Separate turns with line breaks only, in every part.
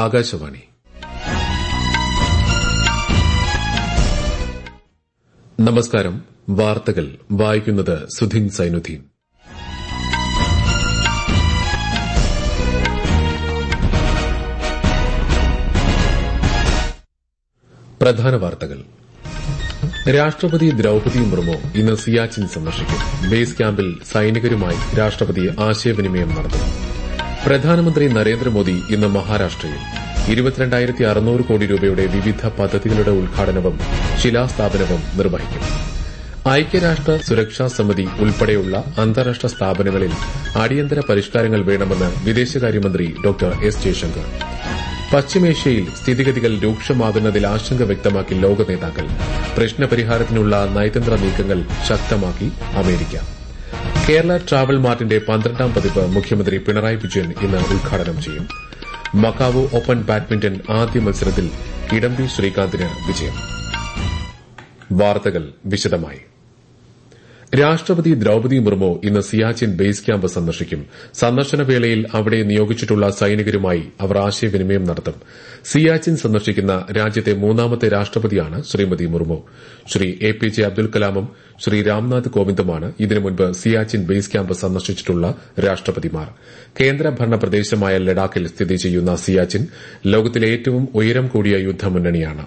ആകാശവാണി നമസ്കാരം വാർത്തകൾ വായിക്കുന്നത് സുധിൻ സൈനുദ്ദീൻ പ്രധാന വാർത്തകൾ രാഷ്ട്രപതി ദ്രൌപതി മുർമു ഇന്ന് സിയാച്ചിൻ സന്ദർശിക്കും ബേസ് ക്യാമ്പിൽ സൈനികരുമായി രാഷ്ട്രപതി ആശയവിനിമയം നടത്തും പ്രധാനമന്ത്രി നരേന്ദ്രമോദി ഇന്ന് മഹാരാഷ്ട്രയിൽ ഇരുപത്തിരണ്ടായിരത്തി അറുന്നൂറ് കോടി രൂപയുടെ വിവിധ പദ്ധതികളുടെ ഉദ്ഘാടനവും ശിലാസ്ഥാപനവും നിർവഹിക്കും ഐക്യരാഷ്ട്ര സുരക്ഷാ സമിതി ഉൾപ്പെടെയുള്ള അന്താരാഷ്ട്ര സ്ഥാപനങ്ങളിൽ അടിയന്തര പരിഷ്കാരങ്ങൾ വേണമെന്ന് വിദേശകാര്യമന്ത്രി ഡോക്ടർ എസ് ജയശങ്കർ പശ്ചിമേഷ്യയിൽ സ്ഥിതിഗതികൾ രൂക്ഷമാകുന്നതിൽ ആശങ്ക വ്യക്തമാക്കി ലോക നേതാക്കൾ പ്രശ്നപരിഹാരത്തിനുള്ള നയതന്ത്ര നീക്കങ്ങൾ ശക്തമാക്കി അമേരിക്ക കേരള ട്രാവൽ മാർട്ടിന്റെ പന്ത്രണ്ടാം പതിപ്പ് മുഖ്യമന്ത്രി പിണറായി വിജയൻ ഇന്ന് ഉദ്ഘാടനം ചെയ്യും മക്കാവോ ഓപ്പൺ ബാഡ്മിന്റൺ ആദ്യ മത്സരത്തിൽ കിഡംബി ശ്രീകാന്തിന് വിജയം വാർത്തകൾ വിശദമായി രാഷ്ട്രപതി ദ്രൌപതി മുർമു ഇന്ന് സിയാച്ചിൻ ബേസ് ക്യാമ്പ് സന്ദർശിക്കും സന്ദർശന വേളയിൽ അവിടെ നിയോഗിച്ചിട്ടുള്ള സൈനികരുമായി അവർ ആശയവിനിമയം നടത്തും സിയാച്ചിൻ സന്ദർശിക്കുന്ന രാജ്യത്തെ മൂന്നാമത്തെ രാഷ്ട്രപതിയാണ് Shrimati Murmu Shri A P J Abdul കലാമും ശ്രീ രാംനാഥ് കോവിന്ദുമാണ് ഇതിനു മുൻപ് സിയാച്ചിൻ ബേസ് ക്യാമ്പ് സന്ദർശിച്ചിട്ടുള്ള രാഷ്ട്രപതിമാർ കേന്ദ്രഭരണ പ്രദേശമായ ലഡാക്കിൽ സ്ഥിതി ചെയ്യുന്ന സിയാച്ചിൻ ലോകത്തിലെ ഏറ്റവും ഉയരം കൂടിയ യുദ്ധമുന്നണിയാണ്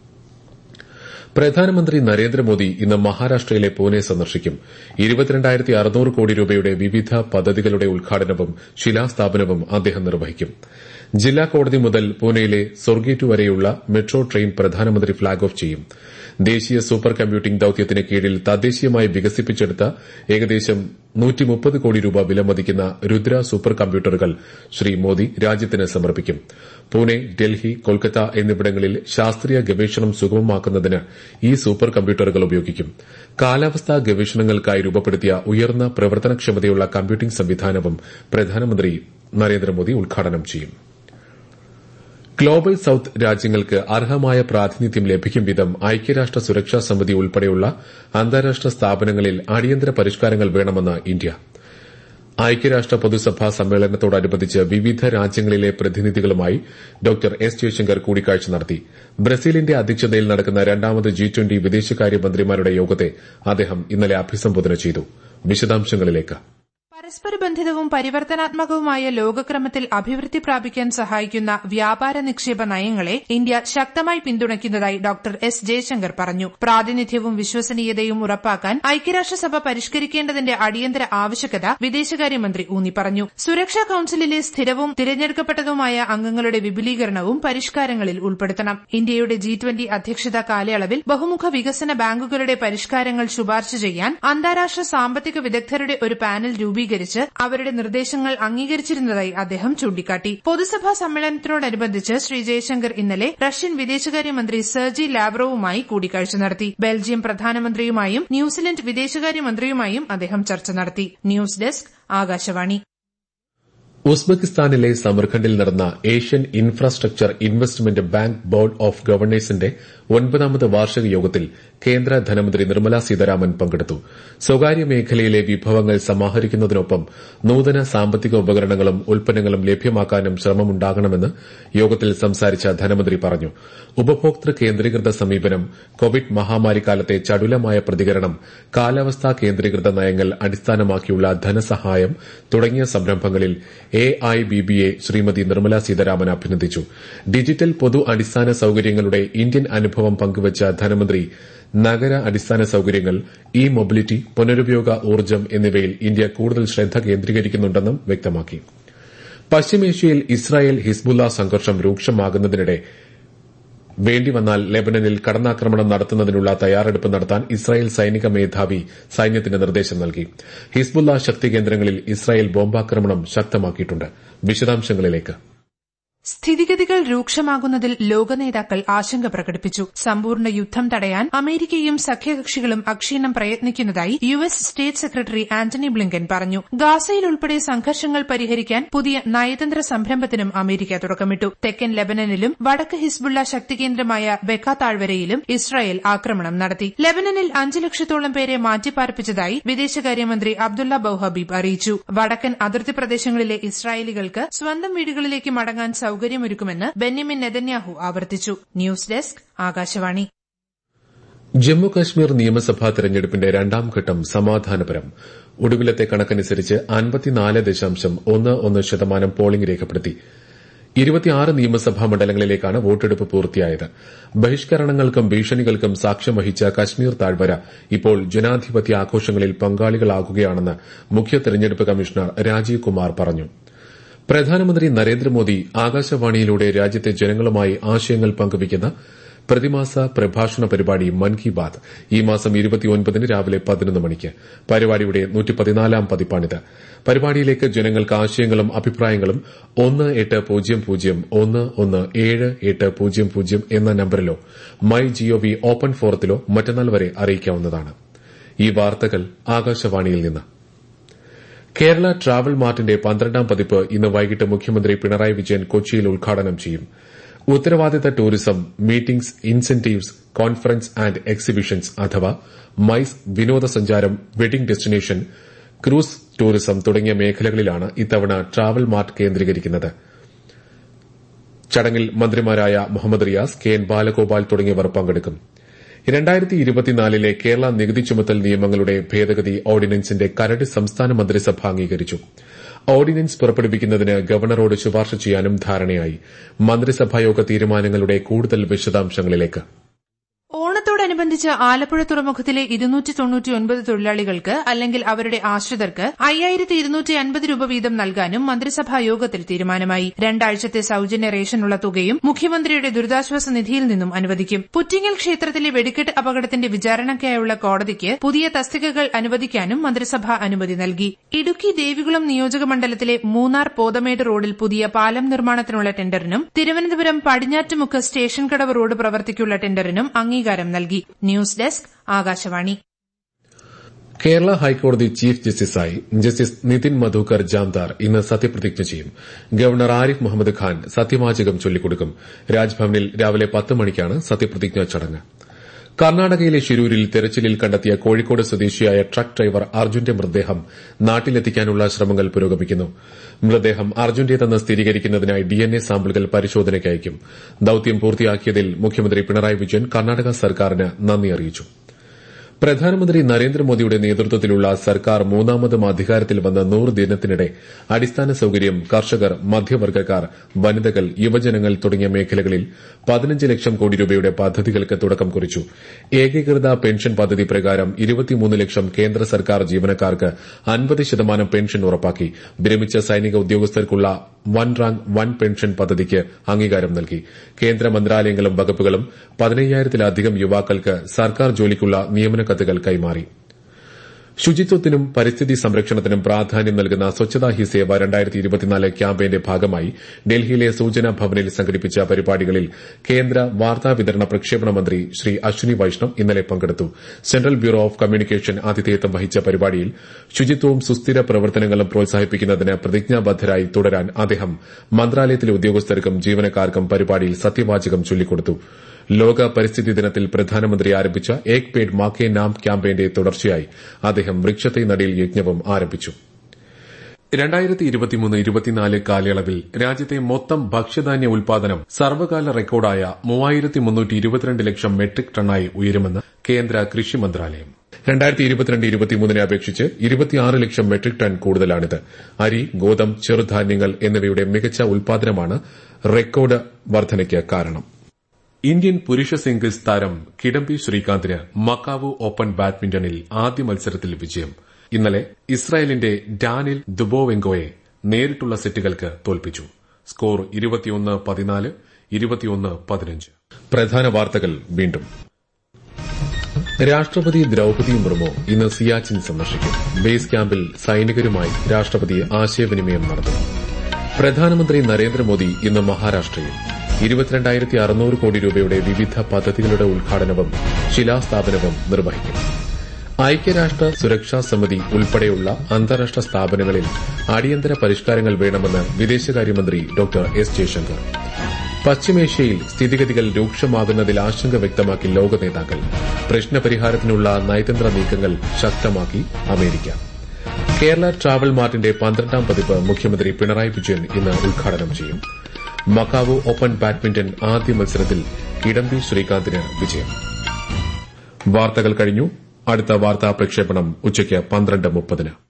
പ്രധാനമന്ത്രി നരേന്ദ്രമോദി ഇന്ന് മഹാരാഷ്ട്രയിലെ പൂനെ സന്ദർശിക്കും ഇരുപത്തിരണ്ടായിരത്തി അറുന്നൂറ് കോടി രൂപയുടെ വിവിധ പദ്ധതികളുടെ ഉദ്ഘാടനവും ശിലാസ്ഥാപനവും അദ്ദേഹം നിർവഹിക്കും ജില്ലാ കോടതി മുതൽ പൂനെയിലെ സൊർഗേറ്റു വരെയുള്ള മെട്രോ ട്രെയിൻ പ്രധാനമന്ത്രി ഫ്ളാഗ് ഓഫ് ചെയ്യും ദേശീയ സൂപ്പർ കമ്പ്യൂട്ടിംഗ് ദൌത്യത്തിന് കീഴിൽ തദ്ദേശീയമായി വികസിപ്പിച്ചെടുത്ത ഏകദേശം കോടി രൂപ വിലമതിക്കുന്ന രുദ്ര സൂപ്പർ കമ്പ്യൂട്ടറുകൾ ശ്രീ മോദി രാജ്യത്തിന് സമർപ്പിക്കും പൂനെ ഡൽഹി കൊൽക്കത്ത എന്നിവിടങ്ങളിൽ ശാസ്ത്രീയ ഗവേഷണം സുഗമമാക്കുന്നതിന് ഈ സൂപ്പർ കമ്പ്യൂട്ടറുകൾ ഉപയോഗിക്കും കാലാവസ്ഥാ ഗവേഷണങ്ങൾക്കായി രൂപപ്പെടുത്തിയ ഉയർന്ന പ്രവർത്തനക്ഷമതയുള്ള കമ്പ്യൂട്ടിംഗ് സംവിധാനവും പ്രധാനമന്ത്രി നരേന്ദ്രമോദി ഉദ്ഘാടനം ചെയ്യും ഗ്ലോബൽ സൌത്ത് രാജ്യങ്ങൾക്ക് അർഹമായ പ്രാതിനിധ്യം ലഭിക്കും വിധം ഐക്യരാഷ്ട്ര സുരക്ഷാ സമിതി ഉൾപ്പെടെയുള്ള അന്താരാഷ്ട്ര സ്ഥാപനങ്ങളിൽ അടിയന്തര പരിഷ്കാരങ്ങൾ വേണമെന്ന് ഇന്ത്യ ഐക്യരാഷ്ട്ര പൊതുസഭാ സമ്മേളനത്തോടനുബന്ധിച്ച് വിവിധ രാജ്യങ്ങളിലെ പ്രതിനിധികളുമായി ഡോക്ടർ എസ് ജയശങ്കർ കൂടിക്കാഴ്ച നടത്തി ബ്രസീലിന്റെ അധ്യക്ഷതയിൽ നടക്കുന്ന രണ്ടാമത് ജി ട്വന്റി വിദേശകാര്യമന്ത്രിമാരുടെ യോഗത്തെ അദ്ദേഹം ഇന്നലെ അഭിസംബോധന ചെയ്തു വിശദാംശങ്ങളിലേക്ക്
പരസ്പരബന്ധിതവും പരിവർത്തനാത്മകവുമായ ലോകക്രമത്തിൽ അഭിവൃദ്ധി പ്രാപിക്കാൻ സഹായിക്കുന്ന വ്യാപാര നിക്ഷേപ നയങ്ങളെ ഇന്ത്യ ശക്തമായി പിന്തുണയ്ക്കുന്നതായി ഡോക്ടർ എസ് ജയശങ്കർ പറഞ്ഞു പ്രാതിനിധ്യവും വിശ്വസനീയതയും ഉറപ്പാക്കാൻ ഐക്യരാഷ്ട്രസഭ പരിഷ്കരിക്കേണ്ടതിന്റെ അടിയന്തര ആവശ്യകത വിദേശകാര്യമന്ത്രി ഊന്നി പറഞ്ഞു സുരക്ഷാ കൌൺസിലിലെ സ്ഥിരവും തിരഞ്ഞെടുക്കപ്പെട്ടതുമായ അംഗങ്ങളുടെ വിപുലീകരണവും പരിഷ്കാരങ്ങളിൽ ഉൾപ്പെടുത്തണം ഇന്ത്യയുടെ ജി ട്വന്റി അധ്യക്ഷതാ കാലയളവിൽ ബഹുമുഖ വികസന ബാങ്കുകളുടെ പരിഷ്കാരങ്ങൾ ശുപാർശ ചെയ്യാൻ അന്താരാഷ്ട്ര സാമ്പത്തിക വിദഗ്ധരുടെ ഒരു പാനൽ രൂപീകരിച്ചു സ്വീകരിച്ച് അവരുടെ നിർദ്ദേശങ്ങൾ അംഗീകരിച്ചിരുന്നതായി അദ്ദേഹം ചൂണ്ടിക്കാട്ടി പൊതുസഭാ സമ്മേളനത്തോടനുബന്ധിച്ച് ശ്രീ ജയശങ്കർ ഇന്നലെ റഷ്യൻ വിദേശകാര്യമന്ത്രി സെർജി ലാവ്റോവുമായി കൂടിക്കാഴ്ച നടത്തി ബെൽജിയം പ്രധാനമന്ത്രിയുമായും ന്യൂസിലൻഡ് വിദേശകാര്യമന്ത്രിയുമായും അദ്ദേഹം ചർച്ച നടത്തി ന്യൂസ് ഡെസ്ക് ആകാശവാണി
ഉസ്ബെക്കിസ്ഥാനിലെ സമർഖണ്ഡിൽ നടന്ന Asian infrastructure investment bank board of ഗവർണേഴ്സിന്റെ ഒൻപതാമത് വാർഷിക യോഗത്തിൽ കേന്ദ്ര ധനമന്ത്രി നിർമ്മല സീതാരാമൻ പങ്കെടുത്തു സ്വകാര്യ മേഖലയിലെ വിഭവങ്ങൾ സമാഹരിക്കുന്നതിനൊപ്പം നൂതന സാമ്പത്തിക ഉപകരണങ്ങളും ഉൽപ്പന്നങ്ങളും ലഭ്യമാക്കാനും ശ്രമമുണ്ടാകണമെന്ന് യോഗത്തിൽ സംസാരിച്ച ധനമന്ത്രി പറഞ്ഞു ഉപഭോക്തൃ കേന്ദ്രീകൃത സമീപനം കോവിഡ് മഹാമാരിക്കാലത്തെ ചടുലമായ പ്രതികരണം കാലാവസ്ഥാ കേന്ദ്രീകൃത നയങ്ങൾ അടിസ്ഥാനമാക്കിയുള്ള ധനസഹായം തുടങ്ങിയ സംരംഭങ്ങളിൽ A I B B A Shrimati Nirmala Sitharaman അഭിനന്ദിച്ചു ഡിജിറ്റൽ പൊതു അടിസ്ഥാന സൌകര്യങ്ങളുടെ ഇന്ത്യൻ അനുഭവം പങ്കുവച്ച ധനമന്ത്രി നഗര അടിസ്ഥാന സൌകര്യങ്ങൾ ഇ മൊബിലിറ്റി പുനരുപയോഗ ഊർജ്ജം എന്നിവയിൽ ഇന്ത്യ കൂടുതൽ ശ്രദ്ധ കേന്ദ്രീകരിക്കുന്നുണ്ടെന്നും വ്യക്തമാക്കി പശ്ചിമേഷ്യയിൽ ഇസ്രായേൽ ഹിസ്ബുള്ള സംഘർഷം രൂക്ഷമാകുന്നതിനിടെ വേണ്ടിവന്നാൽ ലെബനനിൽ കടന്നാക്രമണം നടത്തുന്നതിനുള്ള തയ്യാറെടുപ്പ് നടത്താൻ ഇസ്രായേൽ സൈനിക മേധാവി സൈന്യത്തിന് നിർദ്ദേശം നൽകി ഹിസ്ബുള്ള ശക്തി കേന്ദ്രങ്ങളിൽ ഇസ്രായേൽ ബോംബാക്രമണം ശക്തമാക്കിയിട്ടുണ്ട് വിശദാംശങ്ങളിലേക്ക്
സ്ഥിതിഗതികൾ രൂക്ഷമാകുന്നതിൽ ലോക നേതാക്കൾ ആശങ്ക പ്രകടിപ്പിച്ചു സമ്പൂർണ്ണ യുദ്ധം തടയാൻ അമേരിക്കയും സഖ്യകക്ഷികളും അക്ഷീണം പ്രയത്നിക്കുന്നതായി U S state secretary Antony Blinken പറഞ്ഞു ഗാസയിൽ ഉൾപ്പെടെ സംഘർഷങ്ങൾ പരിഹരിക്കാൻ പുതിയ നയതന്ത്ര സംരംഭത്തിനും അമേരിക്ക തുടക്കമിട്ടു തെക്കൻ ലെബനനിലും വടക്ക് ഹിസ്ബുള്ള ശക്തികേന്ദ്രമായ ബെക്ക താഴ്വരയിലും ഇസ്രായേൽ ആക്രമണം നടത്തി ലെബനനിൽ അഞ്ച് ലക്ഷത്തോളം പേരെ മാറ്റിപ്പാർപ്പിച്ചതായി വിദേശകാര്യമന്ത്രി അബ്ദുള്ള ബൌഹബീബ് അറിയിച്ചു വടക്കൻ അതിർത്തി പ്രദേശങ്ങളിലെ ഇസ്രായേലികൾക്ക് സ്വന്തം വീടുകളിലേക്ക് മടങ്ങാൻ സൌകര്യം സൌകര്യമൊരുക്കുമെന്ന് ബെന്യമിൻ നെതന്യാഹു ആവർത്തിച്ചു ന്യൂസ് ഡെസ്ക് ആകാശവാണി
ജമ്മു കശ്മീർ നിയമസഭാ തെരഞ്ഞെടുപ്പിന്റെ രണ്ടാം ഘട്ടം സമാധാനപരം ഒടുവിലത്തെ കണക്കനുസരിച്ച് അൻപത്തിനാല് ദശാംശം ഒന്ന് ഒന്ന് ശതമാനം പോളിംഗ് രേഖപ്പെടുത്തി ഇരുപത്തിയാറ് നിയമസഭാ മണ്ഡലങ്ങളിലേക്കാണ് വോട്ടെടുപ്പ് പൂർത്തിയായത് ബഹിഷ്കരണങ്ങൾക്കും ഭീഷണികൾക്കും സാക്ഷ്യം വഹിച്ച കശ്മീർ താഴ്വര ഇപ്പോൾ ജനാധിപത്യ ആഘോഷങ്ങളിൽ പങ്കാളികളാകുകയാണെന്ന് മുഖ്യ തെരഞ്ഞെടുപ്പ് കമ്മീഷണർ രാജീവ് കുമാർ പറഞ്ഞു പ്രധാനമന്ത്രി നരേന്ദ്രമോദി ആകാശവാണിയിലൂടെ രാജ്യത്തെ ജനങ്ങളുമായി ആശയങ്ങൾ പങ്കുവയ്ക്കുന്ന പ്രതിമാസ പ്രഭാഷണ പരിപാടി മൻ കി ബാത് ഈ മാസം ഇരുപത്തിയൊൻപതിന് രാവിലെ പതിനൊന്ന് മണിക്ക് പരിപാടിയുടെ നൂറ്റിപ്പതിനാലാം പതിപ്പാണിത് പരിപാടിയിലേക്ക് ജനങ്ങൾക്ക് ആശയങ്ങളും അഭിപ്രായങ്ങളും ഒന്ന് എട്ട് പൂജ്യം പൂജ്യം ഒന്ന് ഒന്ന് ഏഴ് എട്ട് പൂജ്യം പൂജ്യം എന്ന നമ്പറിലോ മൈ ജിഒവി ഓപ്പൺ ഫോറത്തിലോ മറ്റന്നാൾ വരെ അറിയിക്കാവുന്നതാണ് ഈ വാർത്തകൾ ആകാശവാണിയിൽ നിന്ന് കേരള ട്രാവൽ മാർട്ടിന്റെ പന്ത്രണ്ടാം പതിപ്പ് ഇന്ന് വൈകിട്ട് മുഖ്യമന്ത്രി പിണറായി വിജയൻ കൊച്ചിയിൽ ഉദ്ഘാടനം ചെയ്യും ഉത്തരവാദിത്ത tourism meetings incentives conference and exhibitions അഥവാ മൈസ് വിനോദസഞ്ചാരം വെഡിംഗ് ഡെസ്റ്റിനേഷൻ ക്രൂസ് ടൂറിസം തുടങ്ങിയ മേഖലകളിലാണ് ഇത്തവണ ട്രാവൽ മാർട്ട് കേന്ദ്രീകരിക്കുന്നത് ചടങ്ങിൽ മന്ത്രിമാരായ മുഹമ്മദ് റിയാസ് കെ എൻ ബാലഗോപാൽ തുടങ്ങിയവർ പങ്കെടുക്കും രണ്ടായിരത്തി ഇരുപത്തിനാലിലെ കേരള നികുതി ചുമത്തൽ നിയമങ്ങളുടെ ഭേദഗതി ഓർഡിനൻസിന്റെ കരട് സംസ്ഥാന മന്ത്രിസഭ അംഗീകരിച്ചു ഓർഡിനൻസ് പുറപ്പെടുവിക്കുന്നതിന് ഗവർണറോട് ശുപാർശ ചെയ്യാനും ധാരണയായി മന്ത്രിസഭായോഗ തീരുമാനങ്ങളുടെ കൂടുതൽ വിശദാംശങ്ങളിലേക്ക്
ഓണത്തോടനുബന്ധിച്ച് ആലപ്പുഴ തുറമുഖത്തിലെ ഇരുന്നൂറ്റി തൊണ്ണൂറ്റിയൊൻപത് തൊഴിലാളികൾക്ക് അല്ലെങ്കിൽ അവരുടെ ആശ്രിതർക്ക് അയ്യായിരത്തി ഇരുന്നൂറ്റി അൻപത് രൂപ വീതം നൽകാനും മന്ത്രിസഭാ യോഗത്തിൽ തീരുമാനമായി രണ്ടാഴ്ചത്തെ സൌജന്യ റേഷനുള്ള തുകയും മുഖ്യമന്ത്രിയുടെ ദുരിതാശ്വാസ നിധിയിൽ നിന്നും അനുവദിക്കും പുറ്റിങ്ങൽ ക്ഷേത്രത്തിലെ വെടിക്കെട്ട് അപകടത്തിന്റെ വിചാരണയ്ക്കായുള്ള കോടതിക്ക് പുതിയ തസ്തികകൾ അനുവദിക്കാനും മന്ത്രിസഭ അനുമതി നൽകി ഇടുക്കി ദേവികുളം നിയോജക മണ്ഡലത്തിലെ മൂന്നാർ പോതമേട് റോഡിൽ പുതിയ പാലം നിർമ്മാണത്തിനുള്ള ടെൻഡറിനും തിരുവനന്തപുരം പടിഞ്ഞാറ്റുമുക്ക് സ്റ്റേഷൻ കടവ് റോഡ് പ്രവർത്തിക്കുള്ള ടെൻഡറിനും അംഗീകാരം നൽകി ന്യൂസ് ഡെസ്ക് ആകാശവാണി
കേരള ഹൈക്കോടതി ചീഫ് ജസ്റ്റിസായി ജസ്റ്റിസ് നിതിൻ മധുക്കർ ജാംദാർ ഇന്ന് സത്യപ്രതിജ്ഞ ചെയ്യും ഗവർണർ ആരിഫ് മുഹമ്മദ് ഖാൻ സത്യവാചകം ചൊല്ലിക്കൊടുക്കും രാജ്ഭവനിൽ രാവിലെ പത്ത് മണിക്കാണ് സത്യപ്രതിജ്ഞാ ചടങ്ങ് കർണാടകയിലെ ഷിരൂരിൽ തെരച്ചിലിൽ കണ്ടെത്തിയ കോഴിക്കോട് സ്വദേശിയായ ട്രക്ക് ഡ്രൈവർ അർജുന്റെ മൃതദേഹം നാട്ടിലെത്തിക്കാനുള്ള ശ്രമങ്ങൾ പുരോഗമിക്കുന്നു മൃതദേഹം അർജുന്റേതെന്ന് സ്ഥിരീകരിക്കുന്നതിനായി ഡിഎൻഎ സാമ്പിളുകൾ പരിശോധനയ്ക്ക് അയക്കും ദൌത്യം പൂർത്തിയാക്കിയതിൽ മുഖ്യമന്ത്രി പിണറായി വിജയൻ കർണാടക സർക്കാരിന് നന്ദി അറിയിച്ചു പ്രധാനമന്ത്രി നരേന്ദ്രമോദിയുടെ നേതൃത്വത്തിലുള്ള സർക്കാർ മൂന്നാമതും അധികാരത്തിൽ വന്ന നൂറ് ദിനത്തിനിടെ അടിസ്ഥാന സൌകര്യം കർഷകർ മധ്യവർഗ്ഗക്കാർ വനിതകൾ യുവജനങ്ങൾ തുടങ്ങിയ മേഖലകളിൽ പതിനഞ്ച് ലക്ഷം കോടി രൂപയുടെ പദ്ധതികൾക്ക് തുടക്കം കുറിച്ചു ഏകീകൃത പെൻഷൻ പദ്ധതി പ്രകാരം ഇരുപത്തിമൂന്ന് ലക്ഷം കേന്ദ്ര സർക്കാർ ജീവനക്കാർക്ക് അൻപത് ശതമാനം പെൻഷൻ ഉറപ്പാക്കി വിരമിച്ച സൈനിക ഉദ്യോഗസ്ഥർക്കുള്ള വൺ റാങ്ക് വൺ പെൻഷൻ പദ്ധതിക്ക് അംഗീകാരം നൽകി കേന്ദ്ര മന്ത്രാലയങ്ങളും വകുപ്പുകളും പതിനയ്യായിരത്തിലധികം യുവാക്കൾക്ക് സർക്കാർ ജോലിക്കുള്ള നിയമന കത്തുകൾ കൈമാറി ശുചിത്വത്തിനും പരിസ്ഥിതി സംരക്ഷണത്തിനും പ്രാധാന്യം നൽകുന്ന സ്വച്ഛതാ ഹി സേവ രണ്ടായിരത്തി ഇരുപത്തിനാല് ക്യാമ്പയിന്റെ ഭാഗമായി ഡൽഹിയിലെ സൂചന ഭവനിൽ സംഘടിപ്പിച്ച പരിപാടികളിൽ കേന്ദ്ര വാർത്താവിതരണ പ്രക്ഷേപണ മന്ത്രി ശ്രീ അശ്വിനി വൈഷ്ണവ് ഇന്നലെ പങ്കെടുത്തു സെൻട്രൽ ബ്യൂറോ ഓഫ് കമ്മ്യൂണിക്കേഷൻ ആതിഥേയത്വം വഹിച്ച പരിപാടിയിൽ ശുചിത്വവും സുസ്ഥിര പ്രവർത്തനങ്ങളും പ്രോത്സാഹിപ്പിക്കുന്നതിന് പ്രതിജ്ഞാബദ്ധരായി തുടരാൻ അദ്ദേഹം മന്ത്രാലയത്തിലെ ഉദ്യോഗസ്ഥർക്കും ജീവനക്കാർക്കും പരിപാടിയിൽ സത്യവാചകം ചൊല്ലിക്കൊടുത്തു ലോക പരിസ്ഥിതി ദിനത്തിൽ പ്രധാനമന്ത്രി ആരംഭിച്ച ഏക് പേഡ് മാക്കേ നാം ക്യാമ്പയിന്റെ തുടർച്ചയായി അദ്ദേഹം വൃക്ഷത്തൈ നടീൽ യജ്ഞവും ആരംഭിച്ചു രണ്ടായിരത്തി ഇരുപത്തിമൂന്ന് ഇരുപത്തിനാല് കാലയളവിൽ രാജ്യത്തെ മൊത്തം ഭക്ഷ്യധാന്യ ഉൽപാദനം സർവകാല റെക്കോർഡായ മൂവായിരത്തി മുന്നൂറ്റി ഇരുപത്തിരണ്ട് ലക്ഷം മെട്രിക് ടണ്ണായി ഉയരുമെന്ന് കേന്ദ്ര കൃഷി മന്ത്രാലയം രണ്ടായിരത്തി ഇരുപത്തിരണ്ട് ഇരുപത്തിമൂന്നിനെ അപേക്ഷിച്ച് ഇരുപത്തിയാറ് ലക്ഷം മെട്രിക് ടൺ കൂടുതലാണിത് അരി ഗോതം ചെറുധാന്യങ്ങൾ എന്നിവയുടെ മികച്ച ഉൽപാദനമാണ് റെക്കോർഡ് വർധനയ്ക്ക് കാരണം ഇന്ത്യൻ പുരുഷ സിംഗിൾസ് താരം കിഡംബി ശ്രീകാന്തിന് മക്കാവു ഓപ്പൺ ബാഡ്മിന്റണിൽ ആദ്യ മത്സരത്തിൽ വിജയം ഇന്നലെ ഇസ്രായേലിന്റെ ഡാനിൽ ദുബോവെങ്കോയെ നേരിട്ടുള്ള സെറ്റുകൾക്ക് തോൽപ്പിച്ചു സ്കോർ ഇരുപത്തിയൊന്ന് പതിനാല് ഇരുപത്തിയൊന്ന് പതിനഞ്ച് പ്രധാന വാർത്തകൾ വീണ്ടും രാഷ്ട്രപതി ദ്രൌപതി മുർമു ഇന്ന് സിയാച്ചിൻ സന്ദർശിക്കും ബേസ് ക്യാമ്പിൽ സൈനികരുമായി രാഷ്ട്രപതി ആശയവിനിമയം നടത്തും പ്രധാനമന്ത്രി നരേന്ദ്രമോദി ഇന്ന് മഹാരാഷ്ട്രയിൽ ഇരുപത്തിരണ്ടായിരത്തി അറുന്നൂറ് കോടി രൂപയുടെ വിവിധ പദ്ധതികളുടെ ഉദ്ഘാടനവും ശിലാസ്ഥാപനവും നിർവഹിക്കും ഐക്യരാഷ്ട്ര സുരക്ഷാ സമിതി ഉൾപ്പെടെയുള്ള അന്താരാഷ്ട്ര സ്ഥാപനങ്ങളിൽ അടിയന്തര പരിഷ്കാരങ്ങൾ വേണമെന്ന് വിദേശകാര്യമന്ത്രി ഡോക്ടർ എസ് ജയശങ്കർ പശ്ചിമേഷ്യയിൽ സ്ഥിതിഗതികൾ രൂക്ഷമാകുന്നതിൽ ആശങ്ക വ്യക്തമാക്കി ലോക നേതാക്കൾ പ്രശ്നപരിഹാരത്തിനുള്ള നയതന്ത്ര നീക്കങ്ങൾ ശക്തമാക്കി അമേരിക്ക കേരള ട്രാവൽ മാർട്ടിന്റെ പന്ത്രണ്ടാം പതിപ്പ് മുഖ്യമന്ത്രി പിണറായി വിജയൻ ഇന്ന് ഉദ്ഘാടനം ചെയ്യും മക്കാവോ ഓപ്പൺ ബാഡ്മിന്റൺ ആദ്യ മത്സരത്തിൽ കിഡംബി ശ്രീകാന്തിന് വിജയം വാർത്തകൾ കഴിഞ്ഞു അടുത്ത വാർത്താ പ്രക്ഷേപണം ഉച്ചയ്ക്ക് പന്ത്രണ്ട് മുപ്പതിന്